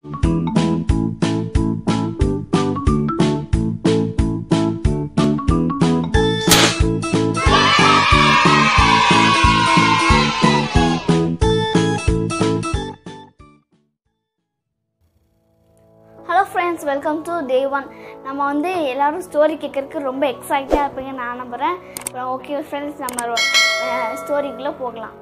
hello friends welcome to day one நம்ம வந்து எல்லாரும் ஸ்டோரி கேட்கறதுக்கு ரொம்ப எக்ஸைட்டாக இருப்பீங்க நான் நம்புகிறேன் ஓகே ஃப்ரெண்ட்ஸ் நம்ம ஸ்டோரிக்குள்ளே போகலாம்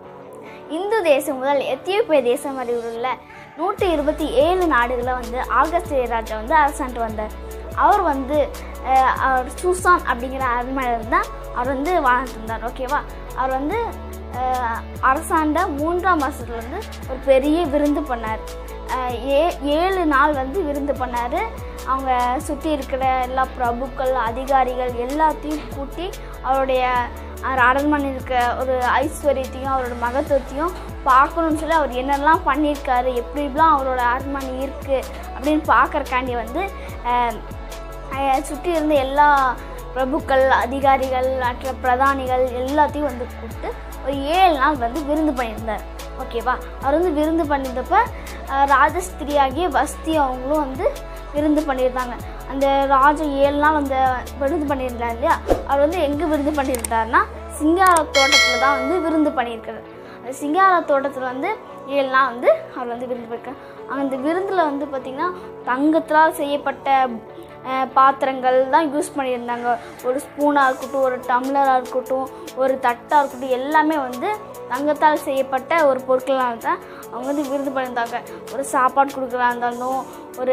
இந்து தேசம் முதல் எத்தியோப்பிய தேசம் வரை உள்ள நூற்றி இருபத்தி ஏழு நாடுகளை வந்து ஆகஸ்ட் ராஜா வந்து அரசாண்டு வந்தார் அவர் வந்து அஹ், அவர் சூசான் அப்படிங்கிற அரண்மனையில் தான் அவர் வந்து வாழ்ந்துட்டு இருந்தார் ஓகேவா அவர் வந்து அஹ், அரசாண்ட மூன்றாம் வருஷத்துல வந்து ஒரு பெரிய விருந்து பண்ணார் அஹ், ஏ ஏழு நாள் வந்து விருந்து பண்ணார் அவங்க சுற்றி இருக்கிற எல்லா பிரபுக்கள் அதிகாரிகள் எல்லாத்தையும் கூட்டி அவருடைய அவர் அரண்மனை இருக்க ஒரு ஐஸ்வர்யத்தையும் அவரோட மகத்துவத்தையும் பார்க்கணும்னு சொல்லி அவர் என்னெல்லாம் பண்ணியிருக்காரு எப்படி இப்படிலாம் அவரோட அரண்மனை இருக்குது அப்படின்னு பார்க்கறக்காண்டி வந்து அஹ், அஹ், சுற்றி இருந்த எல்லா பிரபுக்கள் அதிகாரிகள் மற்ற பிரதானிகள் எல்லாத்தையும் வந்து கூப்பிட்டு ஒரு ஏழு நாள் வந்து விருந்து பண்ணியிருந்தார் ஓகேவா அவர் வந்து விருந்து பண்ணியிருந்தப்ப அஹ், ராஜஸ்திரியாகிய வஸ்தி அவங்களும் வந்து விருந்து பண்ணியிருந்தாங்க அந்த ராஜா ஏழு நாள் அந்த விருந்து பண்ணியிருந்தார் இல்லையா அவர் வந்து எங்கே விருந்து பண்ணியிருந்தாருன்னா சிங்கார தோட்டத்தில் தான் வந்து விருந்து பண்ணியிருக்காரு அந்த சிங்கார தோட்டத்தில் வந்து ஏழு நாள் வந்து அவர் வந்து விருந்து பண்ணியிருக்காரு அந்த விருந்தில் வந்து பார்த்திங்கன்னா தங்கத்தால் செய்யப்பட்ட அஹ், பாத்திரங்கள் தான் யூஸ் பண்ணியிருந்தாங்க ஒரு ஸ்பூனாக இருக்கட்டும் ஒரு டம்ளராக இருக்கட்டும் ஒரு தட்டாக இருக்கட்டும் எல்லாமே வந்து தங்கத்தால் செய்யப்பட்ட ஒரு பொருட்களாக தான் அவங்க வந்து விருது பண்ணியிருந்தாங்க ஒரு சாப்பாடு கொடுக்குறதா இருந்தாலும் ஒரு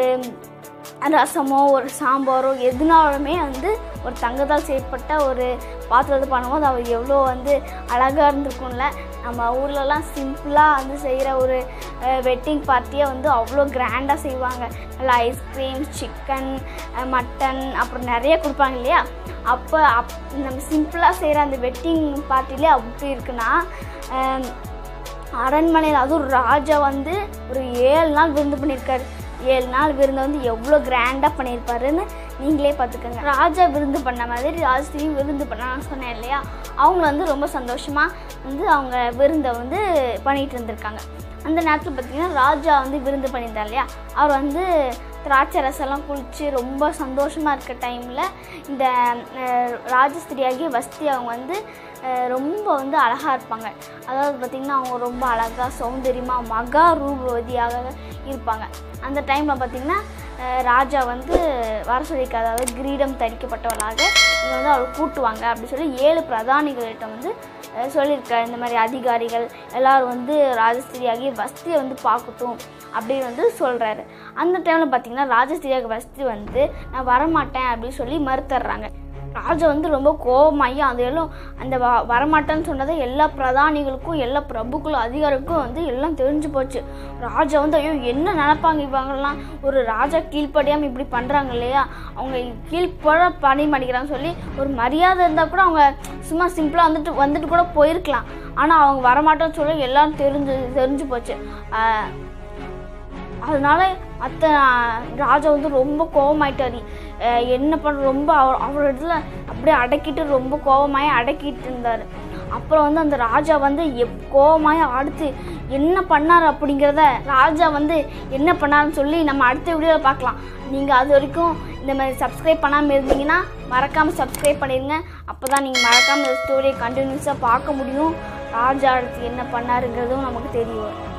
ரசமோ ஒரு சாம்பாரோ எதுனாலுமே வந்து ஒரு தங்கத்தால் செய்யப்பட்ட ஒரு பாத்திரத்தை பண்ணும்போது அவர் எவ்வளோ வந்து அழகாக இருந்திருக்கும்ல நம்ம ஊர்லலாம் சிம்பிளாக வந்து செய்கிற ஒரு வெட்டிங் பார்ட்டியை வந்து அவ்வளோ கிராண்டாக செய்வாங்க நல்லா ஐஸ்கிரீம் சிக்கன் மட்டன் அப்புறம் நிறைய கொடுப்பாங்க இல்லையா அப்போ அப் நம்ம சிம்பிளாக செய்கிற அந்த வெட்டிங் பார்ட்டிலே அப்படி இருக்குன்னா அஹ், அரண்மனையில் அதுவும் ராஜா வந்து ஒரு ஏழு நாள் விருந்து பண்ணியிருக்காரு ஏழு நாள் விருந்து வந்து எவ்வளோ கிராண்டாக பண்ணியிருப்பாருன்னு நீங்களே பார்த்துக்கோங்க ராஜா விருந்து பண்ண மாதிரி ராஜஸ்திரியும் விருந்து பண்ணான்னு சொன்னேன் இல்லையா அவங்க வந்து ரொம்ப சந்தோஷமாக வந்து அவங்க விருந்தை வந்து பண்ணிகிட்டு இருந்திருக்காங்க அந்த நேரத்தில் பார்த்தீங்கன்னா ராஜா வந்து விருந்து பண்ணியிருந்தார் இல்லையா அவர் வந்து திராட்சை ரசம்லாம் குளித்து ரொம்ப சந்தோஷமாக இருக்க டைமில் இந்த அஹ், ராஜஸ்திரியாகிய வஸ்தி அவங்க வந்து அஹ், ரொம்ப வந்து அழகாக இருப்பாங்க அதாவது பார்த்திங்கன்னா அவங்க ரொம்ப அழகாக சௌந்தரியமாக மகா ரூபவதியாக இருப்பாங்க அந்த டைமில் பார்த்திங்கன்னா அஹ், ராஜா வந்து வர சொல்லியிருக்காரு அதாவது கிரீடம் தரிக்கப்பட்டவளாக இங்கே வந்து அவளை கூட்டுவாங்க அப்படி சொல்லி ஏழு பிரதானிகள்கிட்ட வந்து அஹ், சொல்லியிருக்காரு இந்த மாதிரி அதிகாரிகள் எல்லாரும் வந்து ராஜஸ்திரியாகி வஸ்தியை வந்து பார்க்கட்டும் அப்படின்னு வந்து சொல்கிறாரு அந்த டைமில் பார்த்தீங்கன்னா ராஜஸ்திரியாக வஸ்தி வந்து நான் வரமாட்டேன் அப்படின்னு சொல்லி மறுத்துடுறாங்க ராஜா வந்து ரொம்ப கோபமாகி அந்த எல்லாம் அந்த வ வரமாட்டேன்னு சொன்னதை எல்லா பிரதானிகளுக்கும் எல்லா பிரபுக்களும் அதிகாரிக்கும் வந்து எல்லாம் தெரிஞ்சு போச்சு ராஜா வந்து ஐயோ என்ன நினைப்பாங்க இவங்கெல்லாம் ஒரு ராஜா கீழ்ப்படியாமல் இப்படி பண்ணுறாங்க இல்லையா அவங்க கீழ்ப்பட பணி மாட்டேங்கிறான்னு சொல்லி ஒரு மரியாதை இருந்தால் கூட அவங்க சும்மா சிம்பிளாக வந்துட்டு வந்துட்டு கூட போயிருக்கலாம் ஆனால் அவங்க வரமாட்டேன்னு சொல்லி எல்லாம் தெரிஞ்சு தெரிஞ்சு போச்சு ஆஹ் அதனால மற்ற ராஜா வந்து ரொம்ப கோவமாயிட்டாரு அஹ் என்ன பண்ண ரொம்ப அவர் அவர் இடத்துல அப்படியே அடக்கிட்டு ரொம்ப கோவமாயி அடக்கிட்டு இருந்தார் அப்புறம் வந்து அந்த ராஜா வந்து எப் கோவமாயி அடுத்து என்ன பண்ணார் அப்படிங்கிறத ராஜா வந்து என்ன பண்ணாருன்னு சொல்லி நம்ம அடுத்த வீடியோவில் பார்க்கலாம் நீங்கள் அது வரைக்கும் இந்த மாதிரி சப்ஸ்கிரைப் பண்ணாமல் இருந்தீங்கன்னா மறக்காமல் சப்ஸ்கிரைப் பண்ணிடுங்க அப்போ தான் நீங்கள் மறக்காமல் இந்த ஸ்டோரியை கண்டினியூஸாக பார்க்க முடியும் ராஜா அடுத்து என்ன பண்ணாருங்கிறதும் நமக்கு தெரியும்